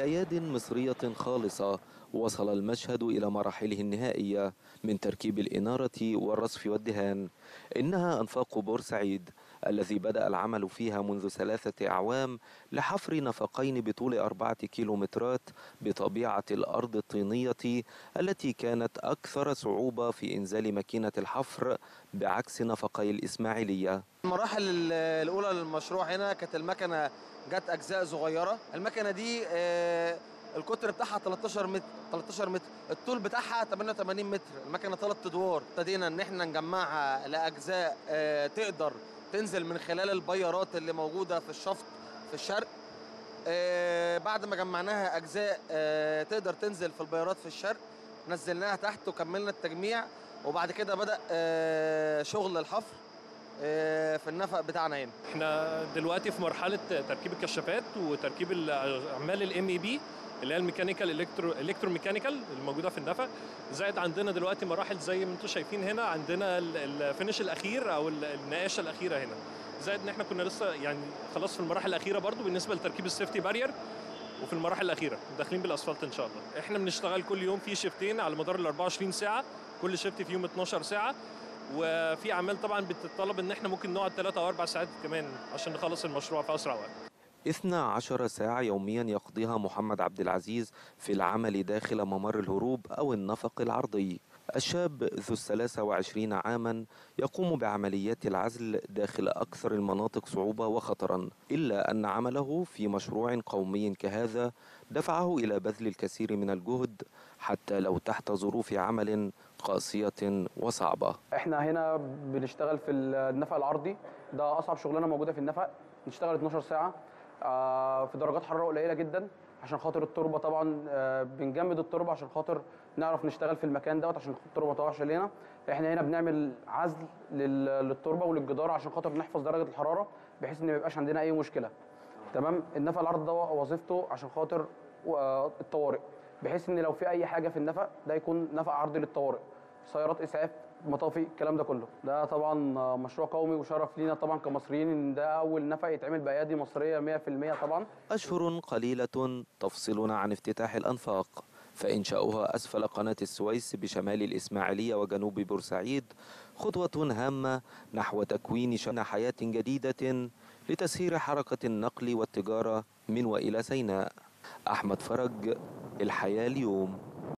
بأياد مصرية خالصة وصل المشهد إلى مراحله النهائية من تركيب الإنارة والرصف والدهان إنها أنفاق بورسعيد الذي بدأ العمل فيها منذ ثلاثة أعوام لحفر نفقين بطول أربعة كيلومترات بطبيعة الأرض الطينية التي كانت أكثر صعوبة في إنزال ماكينة الحفر بعكس نفقي الإسماعيلية المراحل الأولى للمشروع هنا كانت المكنة جت أجزاء صغيرة المكنة دي آه، القطر بتاعها 13 متر 13 متر الطول بتاعها 88 متر المكنة ثلاث أدوار ابتدينا إن إحنا نجمعها لأجزاء آه، تقدر تنزل من خلال البيارات اللي موجودة في الشفط في الشرق آه، بعد ما جمعناها أجزاء آه، تقدر تنزل في البيارات في الشرق نزلناها تحت وكملنا التجميع وبعد كده بدأ آه، شغل الحفر آه، في النفق بتاعنا هنا احنا دلوقتي في مرحله تركيب الكشافات وتركيب اعمال الام اي بي اللي هي الميكانيكال الكترو الكترو ميكانيكال الموجوده في النفق زائد عندنا دلوقتي مراحل زي ما انتم شايفين هنا عندنا ال- الفينش الاخير او ال- النقاشه الاخيره هنا زائد ان احنا كنا لسه يعني خلاص في المراحل الاخيره برضو بالنسبه لتركيب السيفتي بارير وفي المراحل الاخيره داخلين بالاسفلت ان شاء الله احنا بنشتغل كل يوم في شيفتين على مدار ال 24 ساعه كل شيفت فيهم 12 ساعه وفي اعمال طبعا بتتطلب ان احنا ممكن نقعد 3 او 4 ساعات كمان عشان نخلص المشروع في اسرع وقت 12 ساعة يوميا يقضيها محمد عبد العزيز في العمل داخل ممر الهروب أو النفق العرضي الشاب ذو الثلاثة وعشرين عاما يقوم بعمليات العزل داخل أكثر المناطق صعوبة وخطرا إلا أن عمله في مشروع قومي كهذا دفعه إلى بذل الكثير من الجهد حتى لو تحت ظروف عمل قاسية وصعبة احنا هنا بنشتغل في النفق العرضي ده اصعب شغلانه موجوده في النفق نشتغل 12 ساعه آه، في درجات حراره قليله جدا عشان خاطر التربه طبعا آه، بنجمد التربه عشان خاطر نعرف نشتغل في المكان دوت عشان التربه ما تقعش علينا احنا هنا بنعمل عزل لل- للتربه وللجدار عشان خاطر نحفظ درجه الحراره بحيث ان ما يبقاش عندنا اي مشكله تمام النفق العرض ده وظيفته عشان خاطر آه، الطوارئ بحيث ان لو في اي حاجه في النفق ده يكون نفق عرضي للطوارئ سيارات اسعاف مطافي الكلام ده كله ده طبعا مشروع قومي وشرف لينا طبعا كمصريين ان ده اول نفق يتعمل بايادي مصريه 100% طبعا أشهر قليلة تفصلنا عن افتتاح الأنفاق فإنشاؤها أسفل قناة السويس بشمال الإسماعيلية وجنوب بورسعيد خطوة هامة نحو تكوين شن حياة جديدة لتسهيل حركة النقل والتجارة من وإلى سيناء أحمد فرج الحياة اليوم